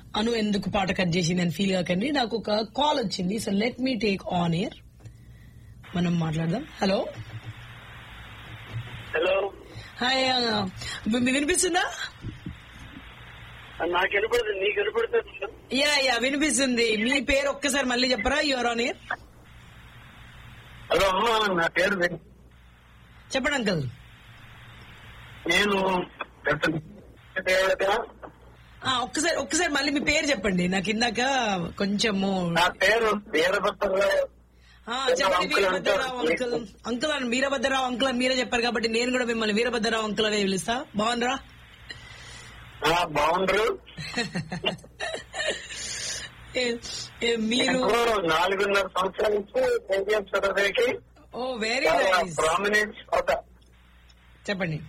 అను ఎందుకు పాట కట్ చేసింది అని ఫీల్ కాకండి నాకు ఒక కాల్ వచ్చింది so let me take on air మనం మాట్లాడదాం హలో హలో హాయ్ వినిపిస్తుందా నాకు వినపడుతుంది నీకు వినపడుతుంది యా యా వినిపిస్తుంది మీ పేరు ఒక్కసారి మళ్ళీ చెప్పరా యువర్ ఆన్ ఇయర్ హలో అమ్మా నా పేరు వెంకట. చెప్పండి అంకల్ నేను దేవత. ఆ, ఒక్కసారి ఒక్కసారి మళ్ళీ మీ పేరు చెప్పండి నాకు ఇందాక కొంచెము నా పేరు వీరభద్రరావు ఆ, చెప్పండి అంకుల్ వీరభద్రరావు అంటారు. అంకుల్ అంకుల్ అని వీరభద్రరావు అంకుల్ అని మీరే చెప్పారు కాబట్టి నేను కూడా మిమ్మల్ని వీరభద్రరావు అంకుల్ అనే పిలుస్తా బాగుందిరా ఆ, బాగుండ్రు ఏ- ఏ, మీరు నేను నాలుగున్నర సంవత్సరాల నుంచి కేజీఎం సర్వేకి ఓ వెరీ చాలా నైస్ ప్రామినెన్స్ ఒక చెప్పండి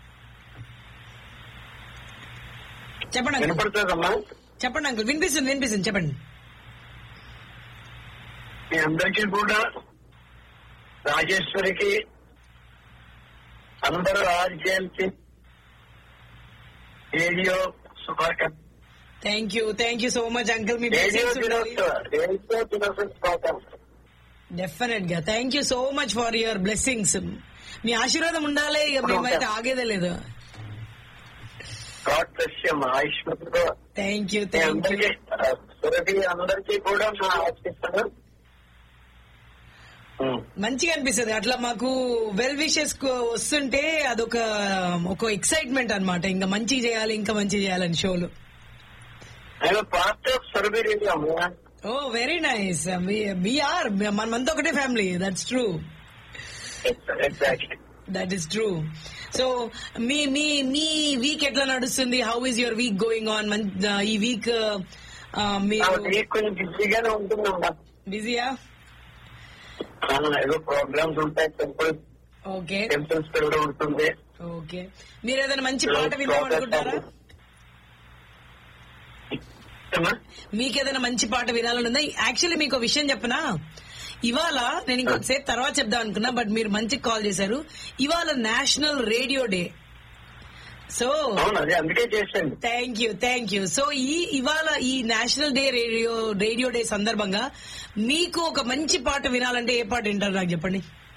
చెప్పండి అంకుల్ వినపడుతుందమ్మా చెప్పండి అంకుల్ వినిపిస్తుంది వినిపిస్తుంది చెప్పండి మీ అందరికీ కూడా రాజేశ్వరికి అందరూ రాజ్యానికి రేడియో శుభాకాంక్ష thank you thank you so much uncle మీ రేడియో blessings ఉండాలి దినోత్సవ రేడియో దినోత్సవ శుభాకాంక్ష డెఫినెట్ గా thank you so much for your blessings మీ ఆశీర్వాదం ఉండాలి ఇక మేమైతే ఆగేదే లేదు గాడ్ దృశ్యం ఆయుష్మతితో థ్యాంక్ యూ మీ థ్యాంక్ యూ అందరికీ ఆ, సురభి అందరికీ కూడా నా ఆశిస్తాను మంచిగా అనిపిస్తుంది అట్లా మాకు వెల్ విషెస్ వస్తుంటే అదొక ఒక ఎక్సైట్మెంట్ అన్నమాట ఇంకా మంచిగా చేయాలి ఇంకా మంచిగా చేయాలని షోలు నేను పార్ట్ ఆఫ్ సురభి రేడియో అమ్మా ఓ వెరీ నైస్ వీఆర్ మనమంతా ఒకటే family that's true exactly that is true so మీ మీ మీ వీక్ ఎట్లా నడుస్తుంది how is your week going on ఈ వీక్ మీరు వీక్ కొంచెం బిజీగానే ఉంటుందమ్మా బిజీయా ఆ, ఏదో ప్రోగ్రామ్స్ ఉంటాయి టెంపుల్ ఓకే టెంపుల్స్ కూడా ఉంటుంది ఓకే మీరు ఏదైనా మంచి పాట వినాలనుకుంటారా ఏమ్మా? మీకు ఏదైనా మంచి పాట వినాలని ఉందా యాక్చువల్లీ మీకు ఒక విషయం చెప్పనా ఇవాళ నేను ఇంకొకసేపు తర్వాత చెప్దాం అనుకున్నా బట్ మీరు మంచి కాల్ చేశారు ఇవాళ నేషనల్ రేడియో డే సో అవును అదే అందుకే చేశాను thank you thank you so ఈ ఇవాళ ఈ national day radio radio day సందర్భంగా మీకు ఒక మంచి పాట వినాలంటే ఏ పాట వింటారు నాకు చెప్పండి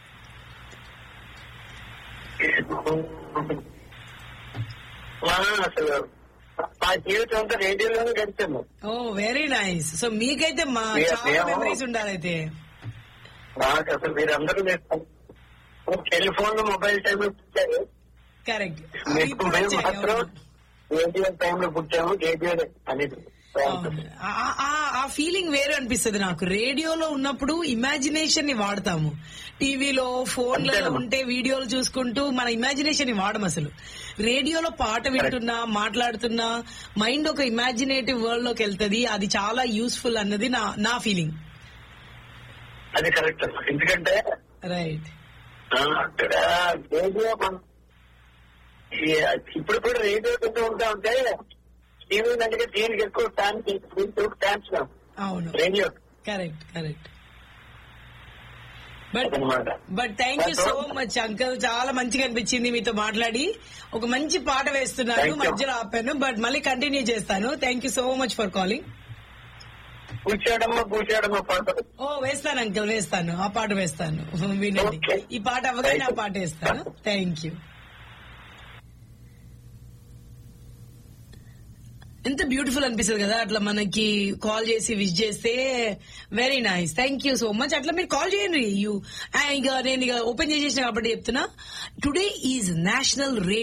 మా అసలు మా జీవితం అంతా రేడియోలోనే గడిచాము ఓ వెరీ నైస్ సో మీకైతే మా Yeah, చాలా yeah. మెమరీస్ ఉండాలైతే నాకు అసలు మీరందరూ టెలిఫోన్ మొబైల్ టైంలో పుట్టారు కరెక్ట్ మీకు మేము మాత్రం రేడియో టైంలో పుట్టాము రేడియో అనేది ఆ- ఆ- ఆ ఫీలింగ్ వేరే అనిపిస్తుంది నాకు రేడియోలో ఉన్నప్పుడు ఇమాజినేషన్ ని వాడతాము టీవీలో ఫోన్లలో అంతేనమ్మా. ఉంటే వీడియోలు చూసుకుంటూ మన ఇమాజినేషన్ ని వాడం అసలు రేడియోలో పాట వింటున్నా మాట్లాడుతున్నా మైండ్ ఒక ఇమాజినేటివ్ వరల్డ్ లోకి వెళ్తది అది చాలా యూస్ఫుల్ అన్నది నా నా ఫీలింగ్ అది కరెక్ట్ ఎందుకంటే రైట్ ఆ, అక్కడ రేడియో మన ఈ- ఇప్పుడు కూడా రేడియో వింటూ ఉంటా ఉంటే టీవీ దగ్గర దీనికి ఎక్కువ ఫ్యాన్ దీనికి ఫ్యాన్స్ అవును రేడియో కరెక్ట్ కరెక్ట్ బట్ అనమాట but thank you so much uncle చాలా మంచిగా అనిపించింది మీతో మాట్లాడి ఒక మంచి పాట వేస్తున్నాను Thank you. మధ్యలో ఆపాను బట్ మళ్ళీ కంటిన్యూ చేస్తాను thank you so much for calling కూర్చోడమ్మా కూర్చోడమ్మా పాట ఓ వేస్తాను అంకల్ వేస్తాను ఆ పాట వేస్తాను వినండి Okay. ఈ పాట అవ్వగానే ఆ పాట వేస్తాను థ్యాంక్ యూ ఎంత బ్యూటిఫుల్ అనిపిస్తుంది కదా అట్లా మనకి కాల్ చేసి విష్ చేస్తే very nice thank you so much అట్లా మీరు కాల్ చేయండి యూ ఇక నేను ఇక ఓపెన్ చేసేసిన కాబట్టి చెప్తున్నా టుడే ఈజ్ నేషనల్ రేడియో